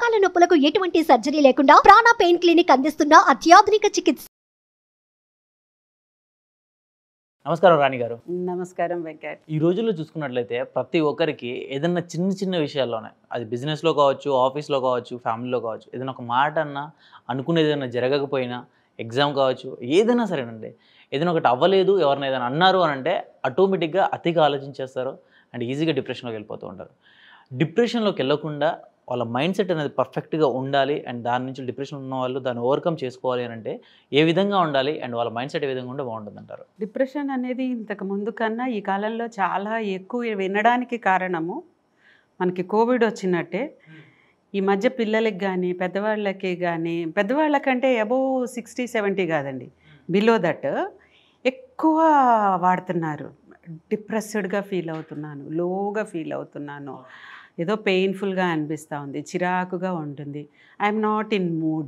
మోకాల నొప్పులకు ఎటువంటి సర్జరీ లేకుండా ప్రాణ పెయిన్ క్లినిక్ అందిస్తున్న అత్యాధునిక చికిత్స నమస్కారం రాణి గారు నమస్కారం వెంకట్ ఈ రోజుల్లో చూసుకున్నట్లయితే ప్రతి ఒక్కరికి ఏదైనా చిన్న చిన్న విషయాల్లోనే అది బిజినెస్లో కావచ్చు ఆఫీస్లో కావచ్చు ఫ్యామిలీలో కావచ్చు ఏదైనా ఒక మాట అన్నా అనుకునేది ఏదైనా జరగకపోయినా ఎగ్జామ్ కావచ్చు ఏదైనా సరేనండి ఏదైనా ఒకటి అవ్వలేదు ఎవరైనా ఏదైనా అన్నారు అని అంటే ఆటోమేటిక్గా అతిగా ఆలోచించేస్తారు అండ్ ఈజీగా డిప్రెషన్లోకి వెళ్ళిపోతూ ఉంటారు డిప్రెషన్లోకి వెళ్ళకుండా వాళ్ళ మైండ్ సెట్ అనేది పర్ఫెక్ట్గా ఉండాలి అండ్ దాని నుంచి డిప్రెషన్ ఉన్న వాళ్ళు దాన్ని ఓవర్కమ్ చేసుకోవాలి అని అంటే ఏ విధంగా ఉండాలి అండ్ వాళ్ళ మైండ్ సెట్ ఏ విధంగా ఉంటే బాగుంటుంది అంటారు డిప్రెషన్ అనేది ఇంతకు ముందు కన్నా ఈ కాలంలో చాలా ఎక్కువ వినడానికి కారణము మనకి కోవిడ్ వచ్చినట్టే ఈ మధ్య పిల్లలకి కానీ పెద్దవాళ్ళకి కానీ పెద్దవాళ్ళకంటే అబోవ్ సిక్స్టీ సెవెంటీ కాదండి బిలో దట్ ఎక్కువ వాడుతున్నారు డిప్రెస్డ్గా ఫీల్ అవుతున్నాను లోగా ఫీల్ అవుతున్నాను ఏదో పెయిన్ఫుల్గా అనిపిస్తూ ఉంది చిరాకుగా ఉంటుంది ఐఎమ్ నాట్ ఇన్ మూడ్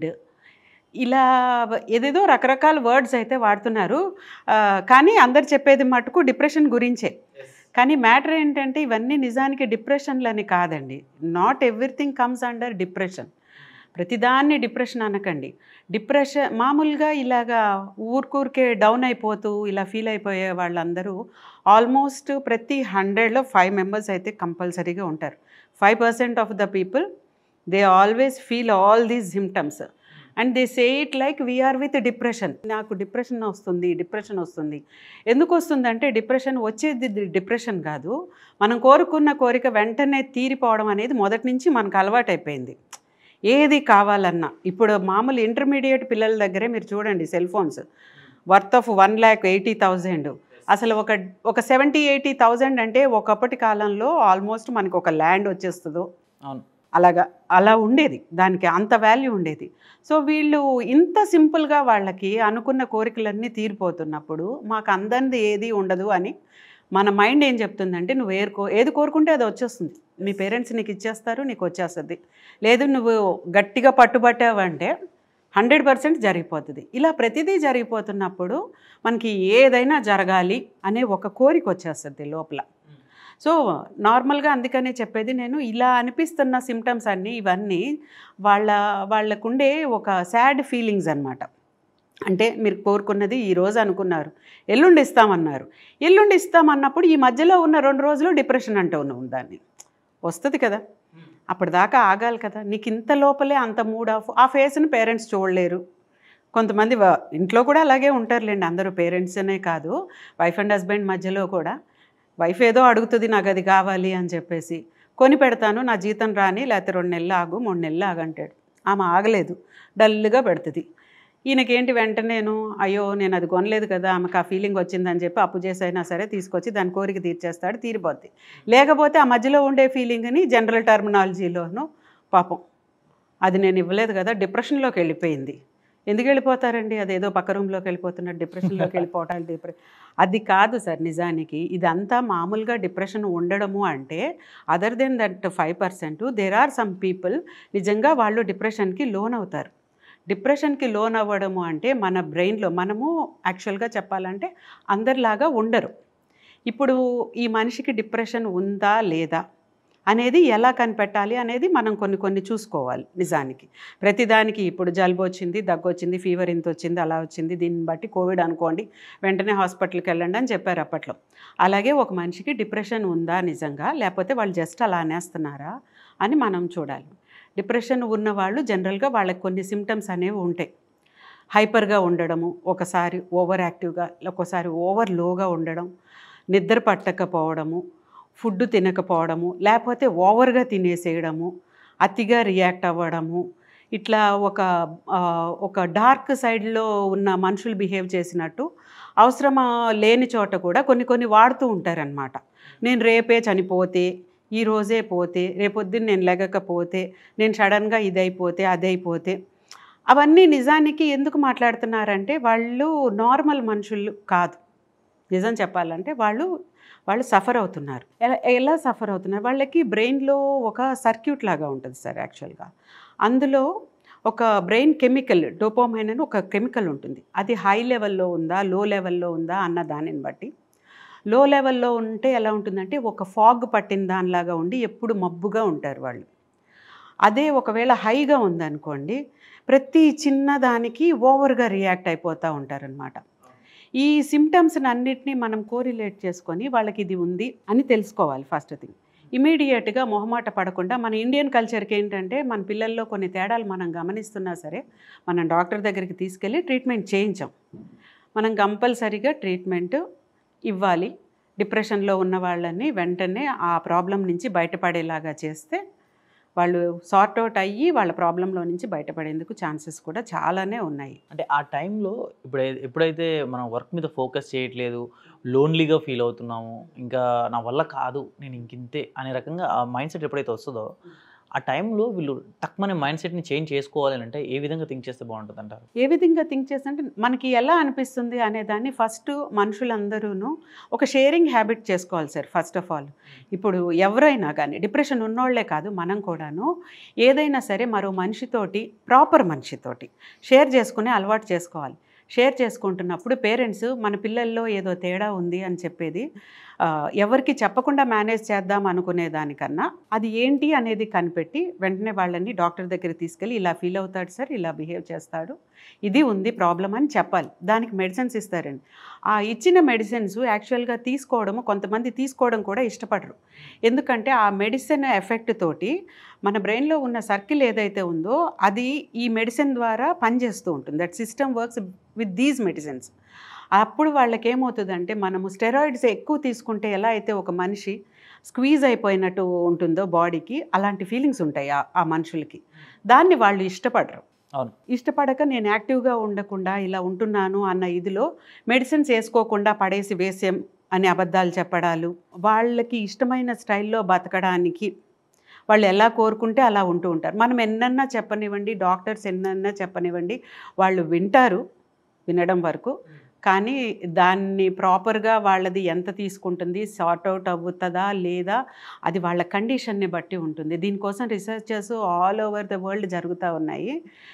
ఇలా ఏదేదో రకరకాల వర్డ్స్ అయితే వాడుతున్నారు ఆ, కానీ అందరు చెప్పేది మటుకు డిప్రెషన్ గురించే కానీ మ్యాటర్ ఏంటంటే ఇవన్నీ నిజానికి డిప్రెషన్లని కాదండి not everything comes under depression ప్రతిదాన్ని డిప్రెషన్ అనకండి డిప్రెషన్ మామూలుగా ఇలాగా ఊరికూరికే డౌన్ అయిపోతూ ఇలా ఫీల్ అయిపోయే వాళ్ళందరూ ఆల్మోస్ట్ ప్రతి హండ్రెడ్లో ఫైవ్ మెంబర్స్ అయితే కంపల్సరీగా ఉంటారు five percent of the people they always feel all these symptoms and they say it like we are with depression నాకు డిప్రెషన్ వస్తుంది డిప్రెషన్ వస్తుంది ఎందుకు వస్తుందంటే డిప్రెషన్ వచ్చేది డిప్రెషన్ కాదు మనం కోరుకున్న కోరిక వెంటనే తీరిపోవడం అనేది మొదటి నుంచి మనకు అలవాటైపోయింది ఏది కావాలన్నా ఇప్పుడు మామూలు ఇంటర్మీడియట్ పిల్లల దగ్గరే మీరు చూడండి cell phones worth of one lakh eighty thousand అసలు ఒక ఒక సెవెంటీ ఎయిటీ థౌజండ్ అంటే ఒకప్పటి కాలంలో ఆల్మోస్ట్ మనకు ఒక ల్యాండ్ వచ్చేస్తుందో అవును అలాగా అలా ఉండేది దానికి అంత వాల్యూ ఉండేది సో వీళ్ళు ఇంత సింపుల్గా వాళ్ళకి అనుకున్న కోరికలన్నీ తీరిపోతున్నప్పుడు మాకు అందంది ఏది ఉండదు అని మన మైండ్ ఏం చెప్తుందంటే నువ్వు ఏరుకో ఏది కోరుకుంటే అది వచ్చేస్తుంది మీ పేరెంట్స్ నీకు ఇచ్చేస్తారు నీకు వచ్చేస్తుంది లేదు నువ్వు గట్టిగా పట్టుబట్టావంటే హండ్రెడ్ పర్సెంట్ జరిగిపోతుంది ఇలా ప్రతిదీ జరిగిపోతున్నప్పుడు మనకి ఏదైనా జరగాలి అనే ఒక కోరిక వచ్చేస్తుంది లోపల సో నార్మల్గా అందుకనే చెప్పేది నేను ఇలా అనిపిస్తున్న సిమ్టమ్స్ అన్నీ ఇవన్నీ వాళ్ళ వాళ్ళకుండే ఒక సాడ్ ఫీలింగ్స్ అన్నమాట అంటే మీరు కోరుకున్నది ఈ రోజు అనుకున్నారు ఎల్లుండి ఇస్తామన్నారు ఎల్లుండి ఇస్తామన్నప్పుడు ఈ మధ్యలో ఉన్న రెండు రోజులు డిప్రెషన్ అంటూ ఉన్నాం దాన్ని వస్తుంది కదా అప్పటిదాకా ఆగాలి కదా నీకు ఇంత లోపలే అంత మూడ్ ఆఫ్ ఆ ఫేస్ని పేరెంట్స్ చూడలేరు కొంతమంది వ- ఇంట్లో కూడా అలాగే ఉంటారులేండి అందరూ పేరెంట్స్ అనే కాదు వైఫ్ అండ్ హస్బెండ్ మధ్యలో కూడా వైఫ్ ఏదో అడుగుతుంది నాకు అది కావాలి అని చెప్పేసి కొని పెడతాను నా జీతం రాని లేకపోతే రెండు నెలలు ఆగు మూడు నెలలు ఆగంటాడు ఆమె ఆగలేదు డల్గా పెడుతుంది ఈయనకేంటి వెంటనే నేను అయ్యో నేను అది కొనలేదు కదా ఆమెకు ఆ ఫీలింగ్ వచ్చిందని చెప్పి అప్పు చేసైనా సరే తీసుకొచ్చి దాని కోరిక తీర్చేస్తాడు తీరిపోద్ది లేకపోతే ఆ మధ్యలో ఉండే ఫీలింగ్ని జనరల్ టర్మినాలజీలోను పాపం అది నేను ఇవ్వలేదు కదా డిప్రెషన్లోకి వెళ్ళిపోయింది ఎందుకు వెళ్ళిపోతారండి అదేదో పక్క రూమ్లోకి వెళ్ళిపోతున్నట్టు డిప్రెషన్లోకి వెళ్ళిపోవటాలు డిప్రె అది కాదు సార్ నిజానికి ఇదంతా మామూలుగా డిప్రెషన్ ఉండడము అంటే other then that five percent there are some people నిజంగా వాళ్ళు డిప్రెషన్కి లోన్ అవుతారు డిప్రెషన్కి లోన్ అవ్వడము అంటే మన బ్రెయిన్లో మనము యాక్చువల్గా చెప్పాలంటే అందరిలాగా ఉండరు ఇప్పుడు ఈ మనిషికి డిప్రెషన్ ఉందా లేదా అనేది ఎలా కనిపెట్టాలి అనేది మనం కొన్ని కొన్ని చూసుకోవాలి నిజానికి ప్రతిదానికి ఇప్పుడు జలుబు వచ్చింది దగ్గు వచ్చింది ఫీవర్ ఇంత వచ్చింది అలా వచ్చింది దీన్ని బట్టి కోవిడ్ అనుకోండి వెంటనే హాస్పిటల్కి వెళ్ళండి అని చెప్పారు అప్పట్లో అలాగే ఒక మనిషికి డిప్రెషన్ ఉందా నిజంగా లేకపోతే వాళ్ళు జస్ట్ అలా అనేస్తున్నారా అని మనం చూడాలి డిప్రెషన్ ఉన్న వాళ్ళు జనరల్గా వాళ్ళకి కొన్ని సిమ్టమ్స్ అనేవి ఉంటాయి హైపర్గా ఉండడము ఒకసారి ఓవర్ యాక్టివ్గా ఒక్కోసారి ఓవర్ లోగా ఉండడం నిద్ర పట్టకపోవడము ఫుడ్ తినకపోవడము లేకపోతే ఓవర్గా తినేసేయడము అతిగా రియాక్ట్ అవ్వడము ఇట్లా ఒక ఆ, ఒక డార్క్ సైడ్లో ఉన్న మనుషులు బిహేవ్ చేసినట్టు అవసరమా లేని చోట కూడా కొన్ని కొన్ని వాడుతూ ఉంటారనమాట నేను రేపే చనిపోతే ఈ రోజే పోతే రేపొద్దున నేను లెగకపోతే నేను సడన్గా ఇదైపోతే అదైపోతే అవన్నీ నిజానికి ఎందుకు మాట్లాడుతున్నారంటే వాళ్ళు నార్మల్ మనుషులు కాదు నిజం చెప్పాలంటే వాళ్ళు వాళ్ళు సఫర్ అవుతున్నారు ఎలా ఎలా సఫర్ అవుతున్నారు వాళ్ళకి బ్రెయిన్లో ఒక సర్క్యూట్ లాగా ఉంటుంది సార్ యాక్చువల్గా అందులో ఒక బ్రెయిన్ కెమికల్ డోపోమైన్ అని ఒక కెమికల్ ఉంటుంది అది హై లెవెల్లో ఉందా లో లెవెల్లో ఉందా అన్న దానిని బట్టి లో లెవెల్లో ఉంటే ఎలా ఉంటుందంటే ఒక ఫాగ్ పట్టిన దానిలాగా ఉండి ఎప్పుడు మబ్బుగా ఉంటారు వాళ్ళు అదే ఒకవేళ హైగా ఉందనుకోండి ప్రతి చిన్నదానికి ఓవర్గా రియాక్ట్ అయిపోతూ ఉంటారనమాట ఈ సిమ్టమ్స్ని అన్నిటినీ మనం కోరిలేట్ చేసుకొని వాళ్ళకి ఇది ఉంది అని తెలుసుకోవాలి ఫస్ట్ థింగ్ ఇమీడియట్గా మొహమాట పడకుండా మన ఇండియన్ కల్చర్కి ఏంటంటే మన పిల్లల్లో కొన్ని తేడాలు మనం గమనిస్తున్నా సరే మనం డాక్టర్ దగ్గరికి తీసుకెళ్ళి ట్రీట్మెంట్ చేయించాం మనం కంపల్సరీగా ట్రీట్మెంట్ ఇవ్వాలి డిప్రెషన్లో ఉన్న వాళ్ళని వెంటనే ఆ ప్రాబ్లం నుంచి బయటపడేలాగా చేస్తే వాళ్ళు సార్ట్ అవుట్ అయ్యి వాళ్ళ ప్రాబ్లంలో నుంచి బయటపడేందుకు ఛాన్సెస్ కూడా చాలానే ఉన్నాయి అంటే ఆ టైంలో ఇప్పుడు ఎప్పుడైతే మనం వర్క్ మీద ఫోకస్ చేయట్లేదు లోన్లీగా ఫీల్ అవుతున్నాము ఇంకా నా వల్ల కాదు నేను ఇంకింతే అనే రకంగా ఆ మైండ్ సెట్ ఎప్పుడైతే వస్తుందో ఆ టైంలో వీళ్ళు టక్మనే మైండ్ సెట్ని చేంజ్ చేసుకోవాలి అని అంటే ఏ విధంగా థింక్ చేస్తే బాగుంటుంది అంటారు ఏ విధంగా థింక్ చేస్తుంటే మనకి ఎలా అనిపిస్తుంది అనే దాన్ని ఫస్ట్ మనుషులందరూ ఒక షేరింగ్ హ్యాబిట్ చేసుకోవాలి సార్ ఫస్ట్ ఆఫ్ ఆల్ ఇప్పుడు ఎవరైనా కానీ డిప్రెషన్ ఉన్నోళ్లే కాదు మనం కూడాను ఏదైనా సరే మరో మనిషితోటి ప్రాపర్ మనిషితోటి షేర్ చేసుకునే అలవాటు చేసుకోవాలి షేర్ చేసుకుంటున్నప్పుడు పేరెంట్స్ మన పిల్లల్లో ఏదో తేడా ఉంది అని చెప్పేది ఆ, ఎవరికి చెప్పకుండా మేనేజ్ చేద్దాం అనుకునే దానికన్నా అది ఏంటి అనేది కనిపెట్టి వెంటనే వాళ్ళని డాక్టర్ దగ్గరికి తీసుకెళ్ళి ఇలా ఫీల్ అవుతాడు సార్ ఇలా బిహేవ్ చేస్తాడు ఇది ఉంది ప్రాబ్లం అని చెప్పాలి దానికి మెడిసిన్స్ ఇస్తారండి ఆ ఇచ్చిన మెడిసిన్స్ యాక్చువల్గా తీసుకోవడము కొంతమంది తీసుకోవడం కూడా ఇష్టపడరు ఎందుకంటే ఆ మెడిసిన్ ఎఫెక్ట్ తోటి మన బ్రెయిన్లో ఉన్న సర్కిల్ ఏదైతే ఉందో అది ఈ మెడిసిన్ ద్వారా పనిచేస్తూ ఉంటుంది that system works with these medicines అప్పుడు వాళ్ళకి ఏమవుతుందంటే మనము స్టెరాయిడ్స్ ఎక్కువ తీసుకుంటే ఎలా అయితే ఒక మనిషి స్క్వీజ్ అయిపోయినట్టు ఉంటుందో బాడీకి అలాంటి ఫీలింగ్స్ ఉంటాయి ఆ- ఆ మనుషులకి దాన్ని వాళ్ళు ఇష్టపడరు అవును. ఇష్టపడక నేను యాక్టివ్గా ఉండకుండా ఇలా ఉంటున్నాను అన్న ఇదిలో మెడిసిన్స్ వేసుకోకుండా పడేసి వేసాం అని అబద్ధాలు చెప్పడాలు వాళ్ళకి ఇష్టమైన స్టైల్లో బతకడానికి వాళ్ళు ఎలా కోరుకుంటే అలా ఉంటూ ఉంటారు మనం ఎన్నన్నా చెప్పనివ్వండి డాక్టర్స్ ఎన్నన్నా చెప్పనివ్వండి వాళ్ళు వింటారు వినడం వరకు కానీ దాన్ని ప్రాపర్గా వాళ్ళది ఎంత తీసుకుంటుంది సార్ట్ అవుట్ అవుతుందా లేదా అది వాళ్ళ కండిషన్ని బట్టి ఉంటుంది దీనికోసం researchers all over the world జరుగుతూ ఉన్నాయి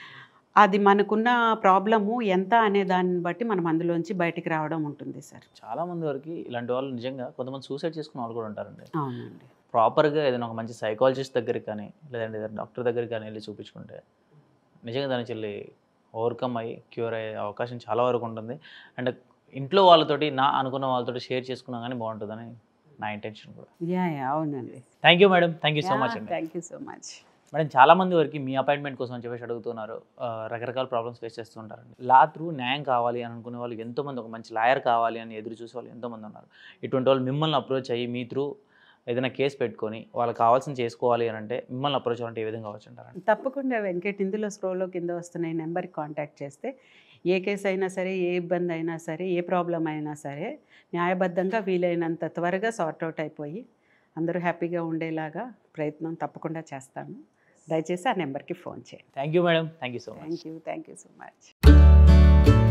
అది మనకున్న ప్రాబ్లము ఎంత అనే దాన్ని బట్టి మనం అందులోంచి బయటికి రావడం ఉంటుంది సార్ చాలా మంది వరకు ఇలాంటి వాళ్ళు నిజంగా కొంతమంది సూసైడ్ చేసుకున్న వాళ్ళు కూడా ఉంటారండి అవునండి ప్రాపర్గా ఏదైనా ఒక మంచి సైకాలజిస్ట్ దగ్గరికి కానీ లేదంటే ఏదైనా డాక్టర్ దగ్గరికి కానీ వెళ్ళి చూపించుకుంటే నిజంగా దానికి వెళ్ళి ఓవర్కమ్ అయ్యి క్యూర్ అయ్యే అవకాశం చాలా వరకు ఉంటుంది అండ్ ఇంట్లో వాళ్ళతోటి నా అనుకున్న వాళ్ళతోటి షేర్ చేసుకున్నా కానీ బాగుంటుందని నా ఇంటెన్షన్ కూడా యా యా అవునండి thank you madam thank you so much అండి thank you so much madam చాలా మంది వరకు మీ అపాయింట్మెంట్ కోసం అని చెప్పేసి అడుగుతున్నారు ఆ, రకరకాల ప్రాబ్లమ్స్ ఫేస్ చేస్తుంటారండి లా త్రూ న్యాయం కావాలి అని అనుకునే వాళ్ళు ఎంతోమంది ఒక మంచి లాయర్ కావాలి అని ఎదురు చూసే వాళ్ళు ఎంతోమంది ఉన్నారు ఇటువంటి వాళ్ళు మిమ్మల్ని అప్రోచ్ అయ్యి మీ త్రూ ఏదైనా కేసు పెట్టుకొని వాళ్ళకి కావాల్సింది చేసుకోవాలి అని అంటే మిమ్మల్ని అప్రోచ్ అవ్వాలంటే ఏ విధంగా అవ్వచ్చు అంటారండి తప్పకుండా వెంకట్ ఇందులో స్క్రోల్లో కింద వస్తున్న ఈ నెంబర్కి కాంటాక్ట్ చేస్తే ఏ కేసు అయినా సరే ఏ ఇబ్బంది అయినా సరే ఏ ప్రాబ్లం అయినా సరే న్యాయబద్ధంగా వీలైనంత త్వరగా సార్ట్ అవుట్ అయిపోయి అందరూ హ్యాపీగా ఉండేలాగా ప్రయత్నం తప్పకుండా చేస్తాను దయచేసి ఆ నెంబర్కి ఫోన్ చేయండి thank you madam thank you so much thank you thank you so much